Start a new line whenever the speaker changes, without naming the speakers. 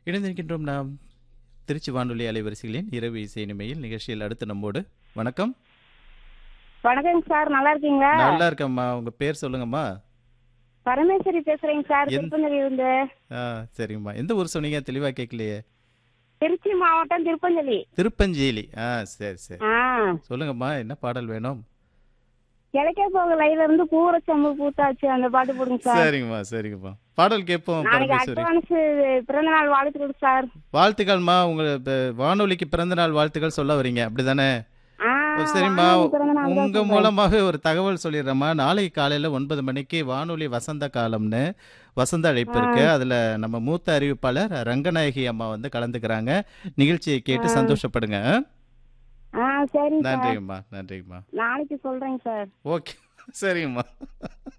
இணைந்திருக்கின்றோம் நாம் திருச்சி வானொலி அலைவரிசைகளின் இரவு இசை இனிமையில் நிகழ்ச்சியில் அடுத்து நம்மோடு வணக்கம்
வணக்கங்க சார் நல்லா இருக்கீங்களா
நல்லா இருக்கம்மா உங்க பேர் சொல்லுங்கம்மா
பரமேஸ்வரி பேசுறேங்க சார்
எந்த-
திருப்பஞ்சலி இருந்து
ஆ சரிங்கம்மா எந்த ஊர் சொன்னீங்க தெளிவா கேட்கலையே
திருச்சி மாவட்டம் திருப்பஞ்சலி
திருப்பஞ்சேலி ஆ சரி சரி
ஆ
சொல்லுங்கம்மா என்ன பாடல் வேணும்
கிழக்கே போக லைவ்ல இருந்து பூர சம்பு பூத்தாச்சு அந்த பாட்டு போடுங்க சார்
சரிங்கம்மா சரிங்கம்மா பாடல் கேட்போம்
நாளைக்கு
பரமேஸ்வரி
அட்வான்ஸ் பிறந்த நாள் வாழ்த்துக்கள் சார்
வாழ்த்துக்கள்மா உங்க ப- வானொலிக்கு பிறந்த நாள் வாழ்த்துக்கள் சொல்ல வரீங்க அப்படிதானே
ஆ,
சரிம்மா
வானொலி பிறந்த நாள் தான்
உங்க
சொல்றேன்.
மூலமாக ஒரு தகவல் சொல்லிடுறேம்மா நாளைக்கு காலையில ஒன்பது மணிக்கு வானொலி வசந்த காலம்னு வசந்த அழைப்பு இருக்கு அதுல நம்ம மூத்த அறிவிப்பாளர் ரங்கநாயகி அம்மா வந்து கலந்துக்கிறாங்க நிகழ்ச்சியை கேட்டு சந்தோஷப்படுங்க
ஆ சரிங்க சார்
நன்றிங்கம்மா நன்றிங்கம்மா
நாளைக்கு சொல்றேங்க சார்
ஓகே சரிங்கம்மா